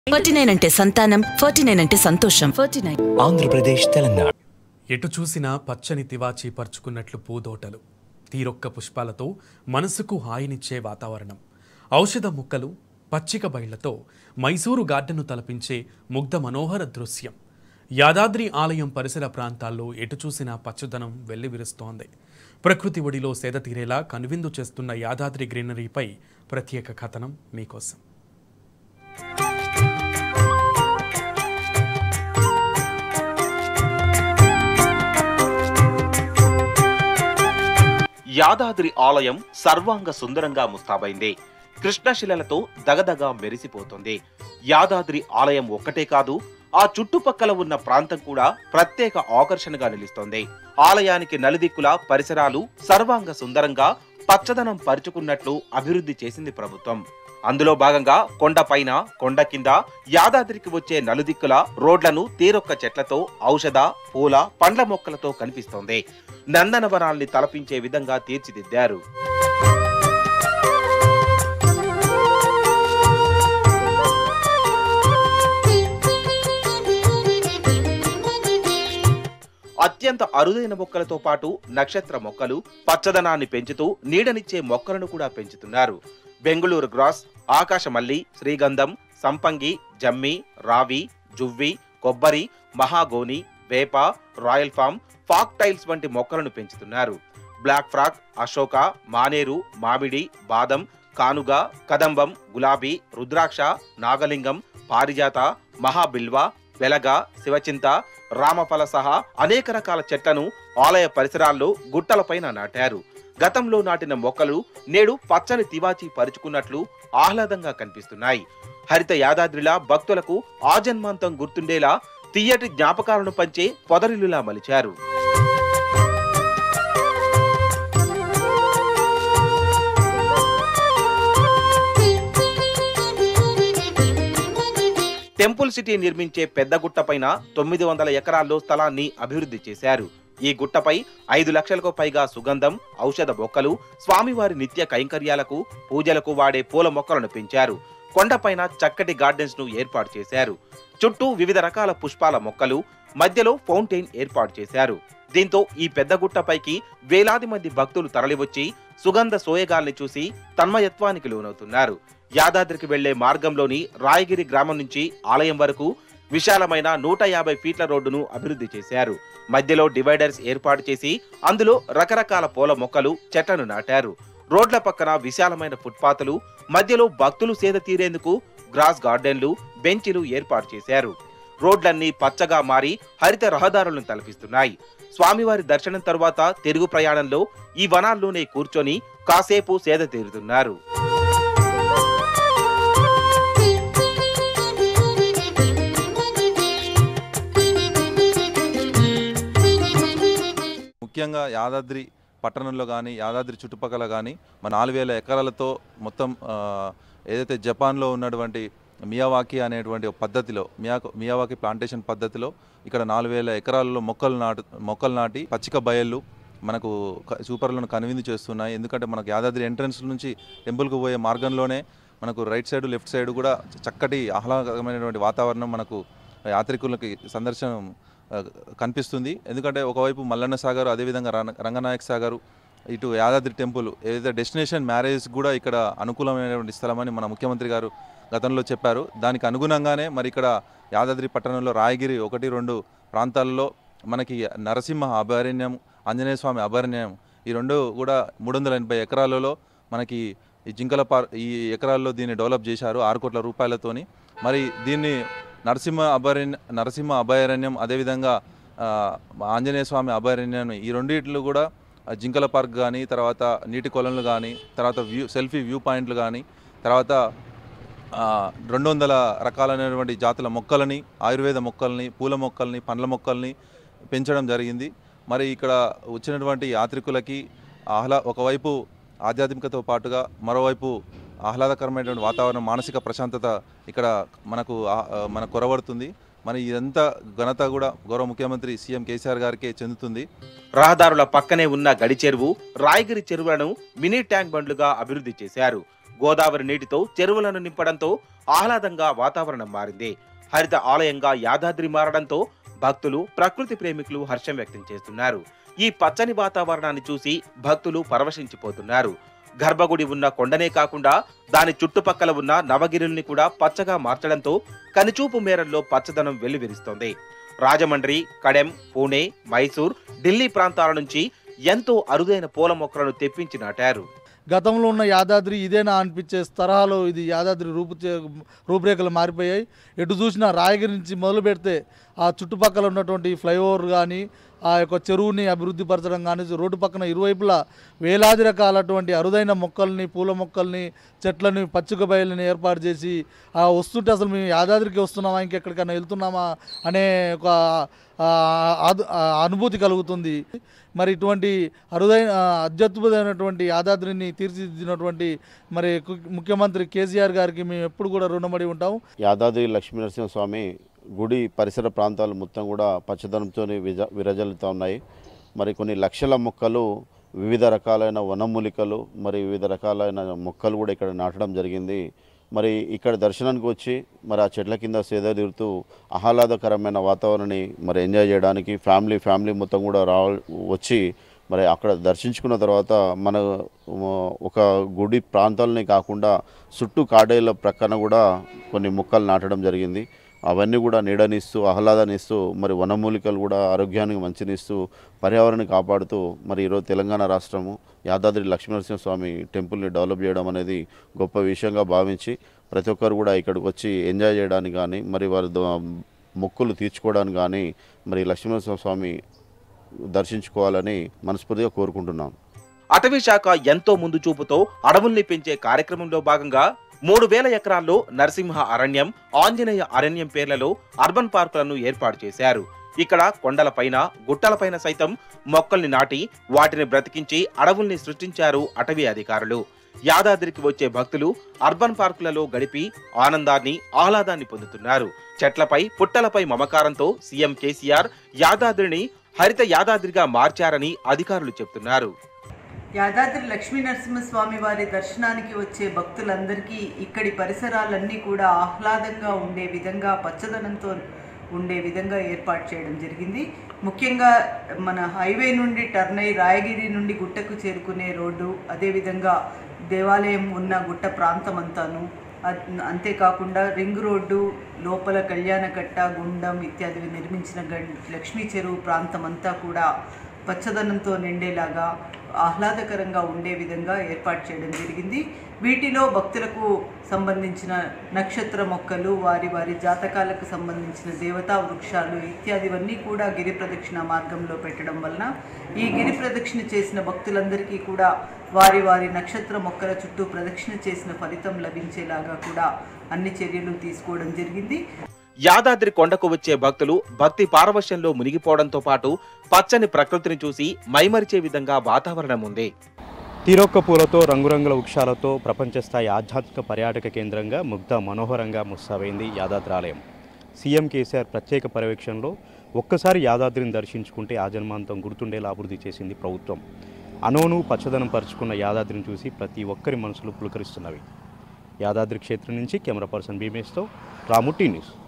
forty nine అంటే సంతానం forty nine అంటే సంతోషం ఫార్టీ నైన్ ఆంధ్రప్రదేశ్ తెలంగాణ ఎటు చూసినా పచ్చని తివాచీ పరుచుకున్నట్లు పూదోటలు తీరొక్క పుష్పాలతో మనసుకు హాయినిచ్చే వాతావరణం ఔషధ మొక్కలు పచ్చిక బయళ్లతో మైసూరు గార్డెన్ను తలపించే ముగ్ధ మనోహర దృశ్యం యాదాద్రి ఆలయం పరిసర ప్రాంతాల్లో ఎటు చూసినా పచ్చదనం వెల్లివిరుస్తోంది ప్రకృతి ఒడిలో సేద తీరేలా కనువిందు చేస్తున్న యాదాద్రి గ్రీనరీపై ప్రత్యేక కథనం మీకోసం యాదాద్రి ఆలయం సర్వాంగ సుందరంగా ముస్తాబైంది కృష్ణశిలలతో దగదగా మెరిసిపోతుంది యాదాద్రి ఆలయం ఒక్కటే కాదు ఆ చుట్టుపక్కల ఉన్న ప్రాంతం కూడా ప్రత్యేక ఆకర్షణగా నిలుస్తోంది ఆలయానికి నలుదిక్కుల పరిసరాలు సర్వాంగ సుందరంగా పచ్చదనం పరుచుకున్నట్లు అభివృద్ధి చేసింది ప్రభుత్వం అందులో భాగంగా కొండపైన కొండ కింద యాదాద్రికి వచ్చే నలుదిక్కుల రోడ్లను తీరొక్క చెట్లతో ఔషధ పూల పండ్ల మొక్కలతో కనిపిస్తోంది నందనవనాల్ని తలపించే విధంగా తీర్చిదిద్దారు అత్యంత అరుదైన మొక్కలతో పాటు నక్షత్ర మొక్కలు పచ్చదనాన్ని పెంచుతూ నీడనిచ్చే మొక్కలను కూడా పెంచుతున్నారు బెంగుళూరు గ్రాస్ ఆకాశమల్లి శ్రీగంధం సంపంగి జమ్మి రావి జువ్వి కొబ్బరి మహాగోని వేప రాయల్ ఫామ్ ఫాక్ టైల్స్ వంటి మొక్కలను పెంచుతున్నారు బ్లాక్ ఫ్రాక్ అశోక మానేరు మామిడి బాదం కానుగ కదంబం గులాబీ రుద్రాక్ష నాగలింగం పారిజాత మహాబిల్వ వెలగ శివచింత రామఫల సహా అనేక రకాల చెట్లను ఆలయ పరిసరాల్లో గుట్టలపైన నాటారు గతంలో నాటిన మొక్కలు నేడు పచ్చని తివాచి పరుచుకున్నట్లు ఆహ్లాదంగా కనిపిస్తున్నాయి హరిత యాదాద్రిలా భక్తులకు ఆజన్మాంతం గుర్తుండేలా తీయటి జ్ఞాపకాలను పంచే పొదరిల్లులా మలిచారు టెంపుల్ సిటీ నిర్మించే పెద్ద గుట్టపైన తొమ్మిది వందల ఎకరాల్లో స్థలాన్ని అభివృద్ధి చేశారు ఈ గుట్టపై ఐదు లక్షలకు పైగా సుగంధం ఔషధ మొక్కలు స్వామివారి నిత్య కైంకర్యాలకు పూజలకు వాడే పూల మొక్కలను పెంచారు కొండపైన చక్కటి గార్డెన్స్ ను ఏర్పాటు చేశారు చుట్టూ వివిధ రకాల పుష్పాల మొక్కలు మధ్యలో ఫౌంటైన్ ఏర్పాటు చేశారు దీంతో ఈ పెద్ద గుట్టపైకి వేలాది మంది భక్తులు తరలివచ్చి సుగంధ సోయగాల్ని చూసి తన్మయత్వానికి లోనవుతున్నారు యాదాద్రికి వెళ్లే మార్గంలోని రాయగిరి గ్రామం నుంచి ఆలయం వరకు విశాలమైన నూట యాభై ఫీట్ల రోడ్డును అభివృద్ధి చేశారు మధ్యలో డివైడర్స్ ఏర్పాటు చేసి అందులో రకరకాల పూల మొక్కలు చెట్లను నాటారు రోడ్ల పక్కన విశాలమైన ఫుట్పాత్లు మధ్యలో భక్తులు సేద తీరేందుకు గ్రాస్ గార్డెన్లు బెంచీలు ఏర్పాటు చేశారు రోడ్లన్నీ పచ్చగా మారి హరిత రహదారులను తలపిస్తున్నాయి స్వామివారి దర్శనం తరువాత తిరుగు ప్రయాణంలో ఈ వనాల్లోనే కూర్చొని కాసేపు సేద తీరుతున్నారు ముఖ్యంగా యాదాద్రి పట్టణంలో కానీ యాదాద్రి చుట్టుపక్కల కానీ మన నాలుగు వేల ఎకరాలతో మొత్తం ఆ, ఏదైతే జపాన్లో ఉన్నటువంటి మియావాకి అనేటువంటి ఒక పద్ధతిలో మియా మియావాకి ప్లాంటేషన్ పద్ధతిలో ఇక్కడ నాలుగు వేల ఎకరాలలో మొక్కలు నాటు మొక్కలు నాటి పచ్చిక బయళ్ళు మనకు క- చూపర్లను కనువిందు చేస్తున్నాయి ఎందుకంటే మనకు యాదాద్రి ఎంట్రన్స్ నుంచి టెంపుల్కి పోయే మార్గంలోనే మనకు రైట్ సైడ్ లెఫ్ట్ సైడ్ కూడా చక్కటి ఆహ్లాదకరమైనటువంటి వాతావరణం మనకు యాత్రికులకి సందర్శనం ఆ, కనిపిస్తుంది ఎందుకంటే ఒకవైపు మల్లన్న సాగర్ అదేవిధంగా రంగ- రంగనాయక సాగర్ ఇటు యాదాద్రి టెంపుల్ ఏదైతే డెస్టినేషన్ మ్యారేజ్ కూడా ఇక్కడ అనుకూలమైనటువంటి స్థలమని మన ముఖ్యమంత్రి గారు గతంలో చెప్పారు దానికి అనుగుణంగానే మరి ఇక్కడ యాదాద్రి పట్టణంలో రాయగిరి ఒకటి రెండు ప్రాంతాల్లో మనకి నరసింహ అభయారణ్యం ఆంజనేయ స్వామి అభయారణ్యం ఈ రెండు కూడా మూడు వందల ఎనభై ఎకరాలలో మనకి ఈ జింకల పార్ ఈ ఎకరాల్లో దీన్ని డెవలప్ చేశారు ఆరు కోట్ల రూపాయలతోని మరి దీన్ని నరసింహ అభయారణ్య నరసింహ అభయారణ్యం అదేవిధంగా ఆ, ఆంజనేయ స్వామి అభయారణ్యం ఈ రెండిట్లు కూడా ఆ, జింకల పార్క్ కానీ తర్వాత నీటి కొలనులు కానీ తర్వాత వ్యూ సెల్ఫీ వ్యూ పాయింట్లు కానీ తర్వాత ఆ, రెండు వందల రకాలైనటువంటి జాతుల మొక్కలని ఆయుర్వేద మొక్కల్ని పూల మొక్కల్ని పండ్ల మొక్కల్ని పెంచడం జరిగింది మరి ఇక్కడ వచ్చినటువంటి యాత్రికులకి ఆహ్లా ఒకవైపు ఆధ్యాత్మికతో పాటుగా మరోవైపు ఆహ్లాదకరమైనటువంటి వాతావరణం మానసిక ప్రశాంతత ఇక్కడ మనకు ఆ- ఆ, మనకు కొరవడుతుంది మరి ఇదంతా ఘనత కూడా గౌరవ ముఖ్యమంత్రి సీఎం కేసీఆర్ గారికే చెందుతుంది రహదారుల పక్కనే ఉన్న గడి చెరువు రాయగిరి చెరువులను మినీ ట్యాంక్ బండ్లుగా అభివృద్ధి చేశారు గోదావరి నీటితో చెరువులను నింపడంతో ఆహ్లాదంగా వాతావరణం మారింది హరిత ఆలయంగా యాదాద్రి మారడంతో భక్తులు ప్రకృతి ప్రేమికులు హర్షం వ్యక్తం చేస్తున్నారు ఈ పచ్చని వాతావరణాన్ని చూసి భక్తులు పరవశించిపోతున్నారు గర్భగుడి ఉన్న కొండనే కాకుండా దాని చుట్టుపక్కల ఉన్న నవగిరుల్ని కూడా పచ్చగా మార్చడంతో కనుచూపు మేరల్లో పచ్చదనం వెల్లివిరుస్తోంది రాజమండ్రి కడెం పూణే మైసూర్ ఢిల్లీ ప్రాంతాల నుంచి ఎంతో అరుదైన పూల మొక్కలను తెప్పించి నాటారు గతంలో ఉన్న యాదాద్రి ఇదేనా అనిపించే తరహాలో ఇది యాదాద్రి రూపు రూపురేఖలు మారిపోయాయి ఎటు చూసినా రాయగిరి నుంచి మొదలు పెడితే ఆ చుట్టుపక్కల ఉన్నటువంటి ఫ్లైఓవర్ కానీ ఆ యొక్క చెరువుని అభివృద్ధి పరచడం కానీ రోడ్డు పక్కన ఇరువైపులా వేలాది రకాలటువంటి అరుదైన మొక్కల్ని పూల మొక్కల్ని చెట్లని పచ్చిక బయలని ఏర్పాటు చేసి ఆ వస్తుంటే అసలు మేము యాదాద్రికి వస్తున్నామా ఇంకెక్కడికైనా వెళ్తున్నామా అనే ఒక ఆ, అదు- ఆ, అనుభూతి కలుగుతుంది మరి ఇటువంటి అరుదైన ఆ, అత్యద్భుతమైనటువంటి యాదాద్రిని తీర్చిదిద్దినటువంటి మరి కు- ముఖ్యమంత్రి కేసీఆర్ గారికి మేము ఎప్పుడు కూడా రుణపడి ఉంటాం యాదాద్రి లక్ష్మీనరసింహస్వామి గుడి పరిసర ప్రాంతాలు మొత్తం కూడా పచ్చదనంతో విజ విరజల్లుతూ ఉన్నాయి మరి కొన్ని లక్షల మొక్కలు వివిధ రకాలైన వనమూలికలు మరి వివిధ రకాలైన మొక్కలు కూడా ఇక్కడ నాటడం జరిగింది మరి ఇక్కడ దర్శనానికి వచ్చి మరి ఆ చెట్ల కింద సేద తీరుతూ ఆహ్లాదకరమైన వాతావరణాన్ని మరి ఎంజాయ్ చేయడానికి ఫ్యామిలీ ఫ్యామిలీ మొత్తం కూడా రా వచ్చి మరి అక్కడ దర్శించుకున్న తర్వాత మన ఆ, ఒక గుడి ప్రాంతాలని కాకుండా చుట్టూ కాడేల ప్రక్కన కూడా కొన్ని మొక్కలు నాటడం జరిగింది అవన్నీ కూడా నీడనిస్తూ ఆహ్లాదాన్నిస్తూ మరి వనమూలికలు కూడా ఆరోగ్యానికి మంచినిస్తూ పర్యావరణాన్ని కాపాడుతూ మరి ఈరోజు తెలంగాణ రాష్ట్రము యాదాద్రి లక్ష్మీనరసింహస్వామి టెంపుల్ని డెవలప్ చేయడం అనేది గొప్ప విషయంగా భావించి ప్రతి ఒక్కరు కూడా ఇక్కడికి వచ్చి ఎంజాయ్ చేయడానికి కానీ మరి వారి ద- మొక్కులు తీర్చుకోవడానికి కానీ మరి లక్ష్మీనరసింహస్వామి దర్శించుకోవాలని మనస్ఫూర్తిగా కోరుకుంటున్నాం అటవీ శాఖ ఎంతో ముందు చూపుతో అడవుల్ని పెంచే కార్యక్రమంలో భాగంగా మూడు వేల ఎకరాల్లో నరసింహ అరణ్యం ఆంజనేయ అరణ్యం పేర్లలో అర్బన్ పార్కులను ఏర్పాటు చేశారు ఇక్కడ కొండలపైన గుట్టలపైన సైతం మొక్కల్ని నాటి వాటిని బ్రతికించి అడవుల్ని సృష్టించారు అటవీ అధికారులు యాదాద్రికి వచ్చే భక్తులు అర్బన్ పార్కులలో గడిపి ఆనందాన్ని ఆహ్లాదాన్ని పొందుతున్నారు చెట్లపై పుట్టలపై మమకారంతో సీఎం కేసీఆర్ యాదాద్రిని హరిత యాదాద్రిగా మార్చారని అధికారులు చెప్తున్నారు యాదాద్రి లక్ష్మీ నరసింహస్వామి వారి దర్శనానికి వచ్చే భక్తులందరికీ ఇక్కడి పరిసరాలన్నీ కూడా ఆహ్లాదంగా ఉండే విధంగా పచ్చదనంతో ఉండే విధంగా ఏర్పాటు చేయడం జరిగింది ముఖ్యంగా మన హైవే నుండి టర్న్ అయి రాయగిరి నుండి గుట్టకు చేరుకునే రోడ్డు అదేవిధంగా దేవాలయం ఉన్న గుట్ట ప్రాంతం అంతాను అద్- అంతేకాకుండా రింగ్ రోడ్డు లోపల కళ్యాణకట్ట గుండం ఇత్యాదివి నిర్మించిన గం- లక్ష్మీ చెరువు ప్రాంతం అంతా కూడా పచ్చదనంతో నిండేలాగా ఆహ్లాదకరంగా ఉండే విధంగా ఏర్పాటు చేయడం జరిగింది వీటిలో భక్తులకు సంబంధించిన నక్షత్ర మొక్కలు వారి వారి జాతకాలకు సంబంధించిన దేవతా వృక్షాలు ఇత్యాదివన్నీ కూడా గిరి ప్రదక్షిణ మార్గంలో పెట్టడం వలన ఈ గిరి ప్రదక్షిణ చేసిన భక్తులందరికీ కూడా వారి వారి నక్షత్ర మొక్కల చుట్టూ ప్రదక్షిణ చేసిన ఫలితం లభించేలాగా కూడా అన్ని చర్యలు తీసుకోవడం జరిగింది యాదాద్రి కొండకు వచ్చే భక్తులు భక్తి పారవశ్యంలో మునిగిపోవడంతో పాటు పచ్చని ప్రకృతిని చూసి మైమరిచే విధంగా వాతావరణం ఉంది తీరొక్క పూలతో రంగురంగుల వృక్షాలతో ప్రపంచ స్థాయి ఆధ్యాత్మిక పర్యాటక కేంద్రంగా ముగ్ధ మనోహరంగా ముస్తాబైంది యాదాద్రి ఆలయం సీఎం కేసీఆర్ ప్రత్యేక పర్యవేక్షణలో ఒక్కసారి యాదాద్రిని దర్శించుకుంటే ఆ జన్మాంతం గుర్తుండేలా అభివృద్ధి చేసింది ప్రభుత్వం అనోను పచ్చదనం పరుచుకున్న యాదాద్రిని చూసి ప్రతి ఒక్కరి మనసులు పులకరిస్తున్నవి యాదాద్రి క్షేత్రం నుంచి కెమెరా పర్సన్ భీమేష్తో రాముట్టి న్యూస్